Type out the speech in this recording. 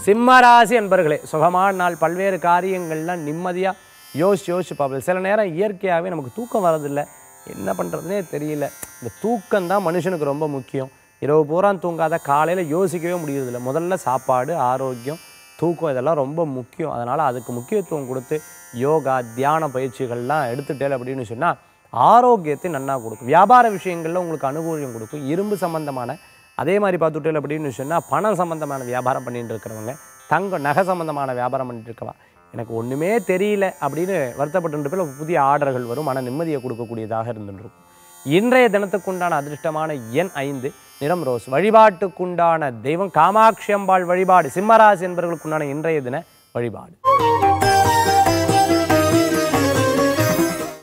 சிம்மராசி என்பர்களே சுகமான நாள் பல்வேறு காரியங்கள்லாம் நிம்மதியாக யோசிச்சு யோசிச்சு பார்ப்பது சில நேரம் இயற்கையாகவே நமக்கு தூக்கம் வரதில்லை என்ன பண்ணுறதுனே தெரியல இந்த தூக்கம் தான் மனுஷனுக்கு ரொம்ப முக்கியம் இரவு பூரா தூங்காத காலையில் யோசிக்கவே முடியறதில்ல முதல்ல சாப்பாடு ஆரோக்கியம் தூக்கம் இதெல்லாம் ரொம்ப முக்கியம் அதனால் அதுக்கு முக்கியத்துவம் கொடுத்து யோகா தியான பயிற்சிகள்லாம் எடுத்துட்டேன் அப்படின்னு சொன்னால் ஆரோக்கியத்தை நன்னா கொடுக்கும் வியாபார விஷயங்களில் உங்களுக்கு அனுகூலியம் கொடுக்கும் இரும்பு சம்பந்தமான அதே மாதிரி பார்த்துட்டேன் அப்படின்னு சொன்னால் பணம் சம்பந்தமான வியாபாரம் பண்ணிட்டு இருக்கிறவங்க தங்க நகை சம்பந்தமான வியாபாரம் பண்ணிட்டு இருக்கவா எனக்கு ஒன்றுமே தெரியல அப்படின்னு வருத்தப்பட்டு போய் புதிய ஆர்டர்கள் வரும் மன நிம்மதியை கொடுக்கக்கூடியதாக இருந்துருக்கும் இன்றைய தினத்துக்குண்டான அதிர்ஷ்டமான எண் ஐந்து நிறம் ரோஸ் வழிபாட்டுக்குண்டான தெய்வம் காமாட்சி அம்பாள் வழிபாடு சிம்மராசி என்பவர்களுக்குண்டான இன்றைய தின வழிபாடு